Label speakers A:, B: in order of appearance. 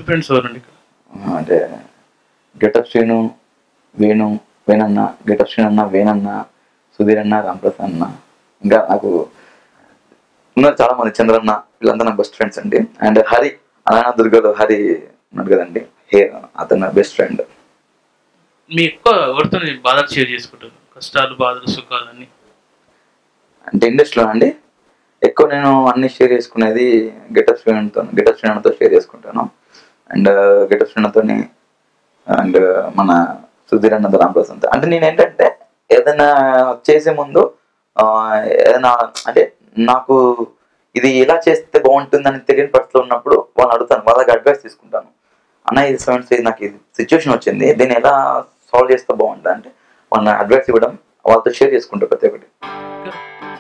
A: friends ఎవరండి ఇక్కడ
B: ఆ, అంటే గెటప్ శ్రీను వేణు వేణన్న గెటప్ శ్రీను అన్న వేణన్న సుధీర్ అన్న రామప్రసాద్ అన్న ఇంకా నాకు ఉన్నారు చాలా మంది చంద్రన్న వీళ్ళంతా నా బెస్ట్ ఫ్రెండ్స్ అండి అండ్ హరి అలానా దుర్గలో హరి ఉన్నాడు కదండి హే అతను నా బెస్ట్ ఫ్రెండ్
A: మీ ఎక్కువ ఎవరితో బాధలు షేర్ చేసుకుంటారు కష్టాలు బాధలు సుఖాలు అన్ని
B: అంటే ఇండస్ట్రీలో అండి ఎక్కువ నేను అన్ని షేర్ చేసుకునేది గెటప్ శ్రీనుతో గెటప్ శ్రీనుతో షేర్ చేసుకుంటాను అండ్ గెటప్ శ్రీనుతోని అండ్ మన సుధీర్ అన్నది రామప్రసాద్ అంటే నేను ఏంటంటే ఏదైనా చేసే ముందు ఆ, ఏదైనా అంటే నాకు ఇది ఎలా చేస్తే బాగుంటుందని తెలియని పరిస్థితిలో ఉన్నప్పుడు వాళ్ళని అడుగుతాను వాళ్ళకి అడ్వైస్ తీసుకుంటాను అన్న ఇది సెవెన్ ఇది నాకు ఇది సిచ్యువేషన్ వచ్చింది దీన్ని ఎలా సాల్వ్ చేస్తే బాగుంటుంది అంటే వాళ్ళని అడ్వైస్ ఇవ్వడం వాళ్ళతో షేర్ చేసుకుంటారు ప్రతి ఒక్కటి